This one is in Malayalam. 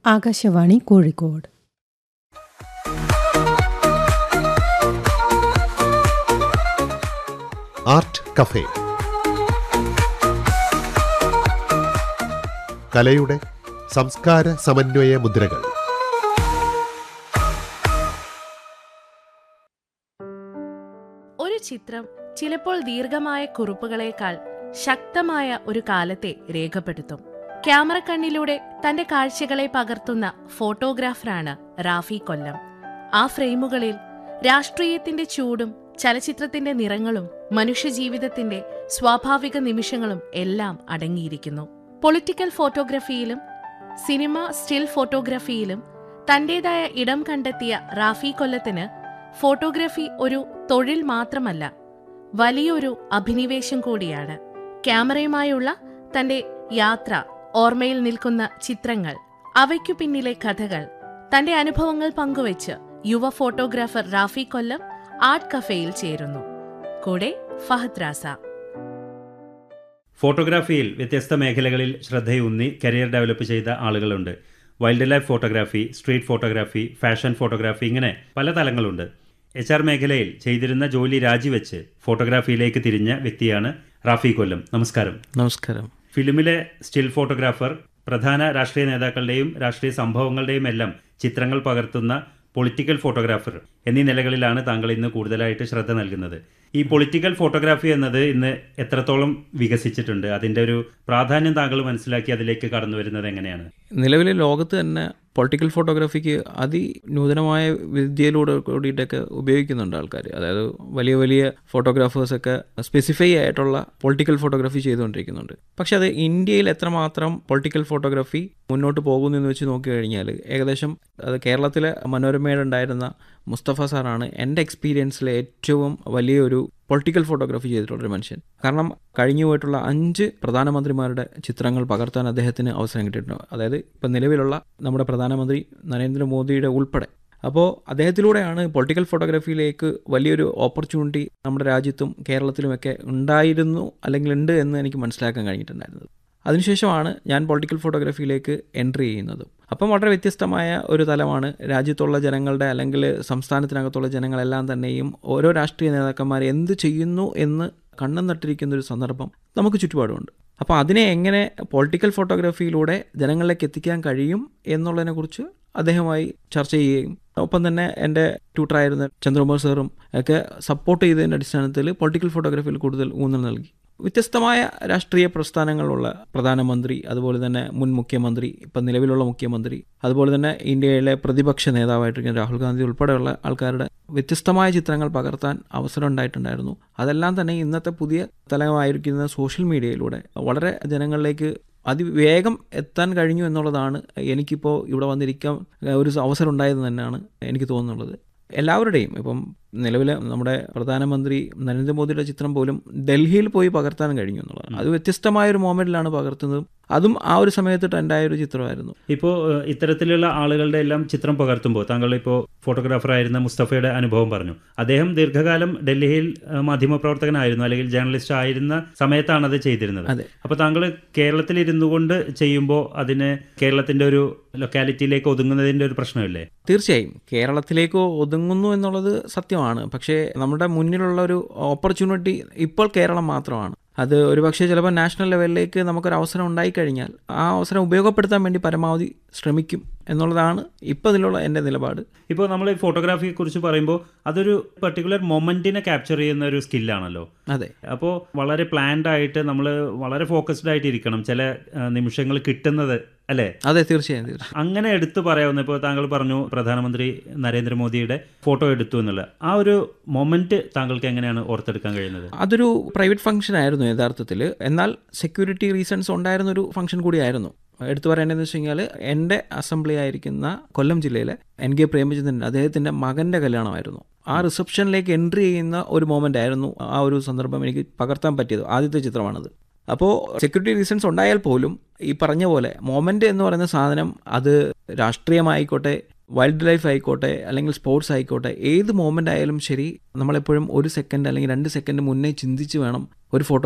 ആകാശവാണി കോഴിക്കോട് ആർട്ട് കഫേ കലയുടെ സംസ്കാര സമന്വയ മുദ്രകൾ ഒരു ചിത്രം ചിലപ്പോൾ ദീർഘമായ കുറിപ്പുകളേക്കാൾ ശക്തമായ ഒരു കാലത്തെ രേഖപ്പെടുത്തും ക്യാമറ കണ്ണിലൂടെ തന്റെ കാഴ്ചകളെ പകർത്തുന്ന ഫോട്ടോഗ്രാഫറാണ് റാഫി കൊല്ലം ആ ഫ്രെയിമുകളിൽ രാഷ്ട്രീയത്തിന്റെ ചൂടും ചലച്ചിത്രത്തിന്റെ നിറങ്ങളും മനുഷ്യജീവിതത്തിന്റെ സ്വാഭാവിക നിമിഷങ്ങളും എല്ലാം അടങ്ങിയിരിക്കുന്നു പൊളിറ്റിക്കൽ ഫോട്ടോഗ്രഫിയിലും സിനിമ സ്റ്റിൽ ഫോട്ടോഗ്രഫിയിലും തന്റേതായ ഇടം കണ്ടെത്തിയ റാഫി കൊല്ലത്തിന് ഫോട്ടോഗ്രഫി ഒരു തൊഴിൽ മാത്രമല്ല വലിയൊരു അഭിനിവേശം കൂടിയാണ് ക്യാമറയുമായുള്ള തന്റെ യാത്ര ഓർമ്മയിൽ നിൽക്കുന്ന ചിത്രങ്ങൾ അവയ്ക്കു പിന്നിലെ കഥകൾ തന്റെ അനുഭവങ്ങൾ പങ്കുവച്ച് യുവ ഫോട്ടോഗ്രാഫർ റാഫി കൊല്ലം ആർട്ട് കഫേയിൽ ചേരുന്നു കൂടെ ഫഹദ് റാസ ഫോട്ടോഗ്രാഫിയിൽ വ്യത്യസ്ത മേഖലകളിൽ ശ്രദ്ധയൂന്നി കരിയർ ഡെവലപ്പ് ചെയ്ത ആളുകളുണ്ട് wild life photography street photography fashion photography ഇങ്ങനെ പല തലങ്ങളുണ്ട് എച്ച് ആർ മേഖലയിൽ ചെയ്തിരുന്ന ജോലി രാജിവെച്ച് ഫോട്ടോഗ്രാഫിയിലേക്ക് തിരിഞ്ഞ വ്യക്തിയാണ് റാഫി കൊല്ലം നമസ്കാരം നമസ്കാരം ഫിലിമിലെ സ്റ്റിൽ ഫോട്ടോഗ്രാഫർ പ്രധാന രാഷ്ട്രീയ നേതാക്കളുടെയും രാഷ്ട്രീയ സംഭവങ്ങളുടെയും എല്ലാം ചിത്രങ്ങൾ പകർത്തുന്ന പൊളിറ്റിക്കൽ ഫോട്ടോഗ്രാഫർ എന്നീ നിലകളിലാണ് താങ്കൾ ഇന്ന് കൂടുതലായിട്ട് ശ്രദ്ധ നൽകുന്നത് ഈ പൊളിറ്റിക്കൽ ഫോട്ടോഗ്രാഫി എന്നത് ഇന്ന് എത്രത്തോളം വികസിച്ചിട്ടുണ്ട് അതിൻ്റെ ഒരു പ്രാധാന്യം താങ്കൾ മനസ്സിലാക്കി അതിലേക്ക് കടന്നു വരുന്നത് എങ്ങനെയാണ് നിലവിലെ ലോകത്ത് തന്നെ പൊളിറ്റിക്കൽ ഫോട്ടോഗ്രാഫിക്ക് അതിനൂതനമായ വിദ്യയിലൂടെ കൂടിയിട്ടൊക്കെ ഉപയോഗിക്കുന്നുണ്ട് ആൾക്കാർ അതായത് വലിയ വലിയ ഫോട്ടോഗ്രാഫേഴ്സൊക്കെ സ്പെസിഫൈ ആയിട്ടുള്ള പൊളിറ്റിക്കൽ ഫോട്ടോഗ്രാഫി ചെയ്തുകൊണ്ടിരിക്കുന്നുണ്ട് പക്ഷെ അത് ഇന്ത്യയിൽ എത്രമാത്രം പൊളിറ്റിക്കൽ ഫോട്ടോഗ്രാഫി മുന്നോട്ട് പോകുന്നു എന്ന് വെച്ച് നോക്കിക്കഴിഞ്ഞാൽ ഏകദേശം അത് കേരളത്തിലെ മനോരമയുടെ ഉണ്ടായിരുന്ന മുസ്തഫ സാറാണ് എൻ്റെ എക്സ്പീരിയൻസിലെ ഏറ്റവും വലിയൊരു പൊളിറ്റിക്കൽ ഫോട്ടോഗ്രാഫി ചെയ്തിട്ടുള്ളൊരു മനുഷ്യൻ കാരണം കഴിഞ്ഞു പോയിട്ടുള്ള അഞ്ച് പ്രധാനമന്ത്രിമാരുടെ ചിത്രങ്ങൾ പകർത്താൻ അദ്ദേഹത്തിന് അവസരം കിട്ടിയിട്ടുണ്ട് അതായത് ഇപ്പം നിലവിലുള്ള നമ്മുടെ പ്രധാനമന്ത്രി നരേന്ദ്രമോദിയുടെ ഉൾപ്പെടെ അപ്പോൾ അദ്ദേഹത്തിലൂടെയാണ് പൊളിറ്റിക്കൽ ഫോട്ടോഗ്രാഫിയിലേക്ക് വലിയൊരു ഓപ്പർച്യൂണിറ്റി നമ്മുടെ രാജ്യത്തും കേരളത്തിലുമൊക്കെ ഉണ്ടായിരുന്നു അല്ലെങ്കിൽ ഉണ്ട് എന്ന് എനിക്ക് മനസ്സിലാക്കാൻ കഴിഞ്ഞിട്ടുണ്ടായിരുന്നത് അതിനുശേഷമാണ് ഞാൻ പൊളിറ്റിക്കൽ ഫോട്ടോഗ്രാഫിയിലേക്ക് എൻട്രി ചെയ്യുന്നത് അപ്പം വളരെ വ്യത്യസ്തമായ ഒരു തലമാണ് രാജ്യത്തുള്ള ജനങ്ങളുടെ അല്ലെങ്കിൽ സംസ്ഥാനത്തിനകത്തുള്ള ജനങ്ങളെല്ലാം തന്നെയും ഓരോ രാഷ്ട്രീയ നേതാക്കന്മാർ എന്ത് ചെയ്യുന്നു എന്ന് കണ്ണും നട്ടിരിക്കുന്ന ഒരു സന്ദർഭം നമുക്ക് ചുറ്റുപാടുമുണ്ട് അപ്പോൾ അതിനെ എങ്ങനെ പൊളിറ്റിക്കൽ ഫോട്ടോഗ്രാഫിയിലൂടെ ജനങ്ങളിലേക്ക് എത്തിക്കാൻ കഴിയും എന്നുള്ളതിനെക്കുറിച്ച് അദ്ദേഹവുമായി ചർച്ച ചെയ്യുകയും ഒപ്പം തന്നെ എൻ്റെ ട്യൂട്ടറായിരുന്ന ചന്ദ്രകുമാർ സാറും ഒക്കെ സപ്പോർട്ട് ചെയ്തതിൻ്റെ അടിസ്ഥാനത്തിൽ പൊളിറ്റിക്കൽ ഫോട്ടോഗ്രാഫിയിൽ കൂടുതൽ ഊന്നൽ നൽകി വ്യത്യസ്തമായ രാഷ്ട്രീയ പ്രസ്ഥാനങ്ങളുള്ള പ്രധാനമന്ത്രി അതുപോലെ തന്നെ മുൻ മുഖ്യമന്ത്രി ഇപ്പം നിലവിലുള്ള മുഖ്യമന്ത്രി അതുപോലെ തന്നെ ഇന്ത്യയിലെ പ്രതിപക്ഷ നേതാവായിട്ടിരിക്കുന്ന രാഹുൽ ഗാന്ധി ഉൾപ്പെടെയുള്ള ആൾക്കാരുടെ വ്യത്യസ്തമായ ചിത്രങ്ങൾ പകർത്താൻ അവസരം ഉണ്ടായിട്ടുണ്ടായിരുന്നു അതെല്ലാം തന്നെ ഇന്നത്തെ പുതിയ തലമായിരിക്കുന്ന സോഷ്യൽ മീഡിയയിലൂടെ വളരെ ജനങ്ങളിലേക്ക് അതിവേഗം എത്താൻ കഴിഞ്ഞു എന്നുള്ളതാണ് എനിക്കിപ്പോൾ ഇവിടെ വന്നിരിക്കാൻ ഒരു അവസരം ഉണ്ടായത് തന്നെയാണ് എനിക്ക് തോന്നുന്നുള്ളത് എല്ലാവരുടെയും ഇപ്പം നിലവിൽ നമ്മുടെ പ്രധാനമന്ത്രി നരേന്ദ്രമോദിയുടെ ചിത്രം പോലും ഡൽഹിയിൽ പോയി പകർത്താൻ കഴിഞ്ഞു എന്നുള്ളതാണ് അത് വ്യത്യസ്തമായ ഒരു മോമെന്റിലാണ് പകർത്തുന്നത് അതും ആ ഒരു സമയത്ത് ട്രെൻഡായ ഒരു ചിത്രമായിരുന്നു ഇപ്പോൾ ഇത്തരത്തിലുള്ള ആളുകളുടെ എല്ലാം ചിത്രം പകർത്തുമ്പോൾ താങ്കൾ ഇപ്പോൾ ഫോട്ടോഗ്രാഫറായിരുന്ന മുസ്തഫയുടെ അനുഭവം പറഞ്ഞു അദ്ദേഹം ദീർഘകാലം ഡൽഹിയിൽ മാധ്യമപ്രവർത്തകനായിരുന്നു അല്ലെങ്കിൽ ജേർണലിസ്റ്റ് ആയിരുന്ന സമയത്താണ് അത് ചെയ്തിരുന്നത് അതെ. അപ്പോൾ താങ്കൾ കേരളത്തിൽ ഇരുന്നു കൊണ്ട് ചെയ്യുമ്പോൾ അതിന് കേരളത്തിന്റെ ഒരു ലൊക്കാലിറ്റിയിലേക്ക് ഒതുങ്ങുന്നതിന്റെ ഒരു പ്രശ്നമില്ലേ തീർച്ചയായും കേരളത്തിലേക്ക് ഒതുങ്ങുന്നു എന്നുള്ളത് സത്യമാണ് പക്ഷേ നമ്മുടെ മുന്നിലുള്ള ഒരു ഓപ്പർച്യൂണിറ്റി ഇപ്പോൾ കേരളം മാത്രമാണ് അത് ഒരുപക്ഷെ ചിലപ്പോൾ നാഷണൽ ലെവലിലേക്ക് നമുക്കൊരു അവസരം ഉണ്ടായിക്കഴിഞ്ഞാൽ ആ അവസരം ഉപയോഗപ്പെടുത്താൻ വേണ്ടി പരമാവധി ശ്രമിക്കും എന്നുള്ളതാണ് ഇപ്പോൾ ഇതിലുള്ള എൻ്റെ നിലപാട് ഇപ്പോൾ നമ്മൾ ഈ ഫോട്ടോഗ്രാഫിയെ കുറിച്ച് പറയുമ്പോൾ അതൊരു പെർട്ടിക്കുലർ മൊമെന്റിനെ ക്യാപ്ചർ ചെയ്യുന്ന ഒരു സ്കില്ലാണല്ലോ അതെ അപ്പോൾ വളരെ പ്ലാൻഡ് ആയിട്ട് നമ്മൾ വളരെ ഫോക്കസ്ഡ് ആയിട്ട് ഇരിക്കണം ചില നിമിഷങ്ങൾ കിട്ടുന്നത് അല്ലേ അതെ തീർച്ചയായും തീർച്ചയായും അങ്ങനെ എടുത്തു പറയാവുന്ന ഇപ്പോൾ താങ്കൾ പറഞ്ഞു പ്രധാനമന്ത്രി നരേന്ദ്രമോദിയുടെ ഫോട്ടോ എടുത്തു എന്നുള്ളത് ആ ഒരു മൊമെന്റ് താങ്കൾക്ക് എങ്ങനെയാണ് ഓർത്തെടുക്കാൻ കഴിയുന്നത് അതൊരു പ്രൈവറ്റ് ഫംഗ്ഷൻ ആയിരുന്നു യഥാർത്ഥത്തിൽ എന്നാൽ സെക്യൂരിറ്റി റീസൺസ് ഉണ്ടായിരുന്ന ഒരു ഫംഗ്ഷൻ കൂടിയായിരുന്നു എടുത്തു പറയേണ്ടതെന്ന് വെച്ച് കഴിഞ്ഞാൽ എൻ്റെ അസംബ്ലി ആയിരിക്കുന്ന കൊല്ലം ജില്ലയിലെ എൻ കെ പ്രേമചന്ദ്രൻ അദ്ദേഹത്തിൻ്റെ മകൻ്റെ കല്യാണമായിരുന്നു ആ റിസപ്ഷനിലേക്ക് എൻട്രി ചെയ്യുന്ന ഒരു മൊമെൻ്റ് ആയിരുന്നു ആ ഒരു സന്ദർഭം എനിക്ക് പകർത്താൻ പറ്റിയത് ആദ്യത്തെ ചിത്രമാണത് അപ്പോൾ സെക്യൂരിറ്റി റീസൺസ് ഉണ്ടായാൽ പോലും ഈ പറഞ്ഞ പോലെ മൊമെൻ്റ് എന്ന് പറയുന്ന സാധനം അത് രാഷ്ട്രീയമായിക്കോട്ടെ വൈൽഡ് ലൈഫ് ആയിക്കോട്ടെ അല്ലെങ്കിൽ സ്പോർട്സ് ആയിക്കോട്ടെ ഏത് മോമെൻ്റ് ആയാലും ശരി നമ്മളെപ്പോഴും ഒരു സെക്കൻഡ് അല്ലെങ്കിൽ രണ്ട് സെക്കൻഡ് മുന്നേ ചിന്തിച്ച് വേണം ഒരു ഫോട്ടോ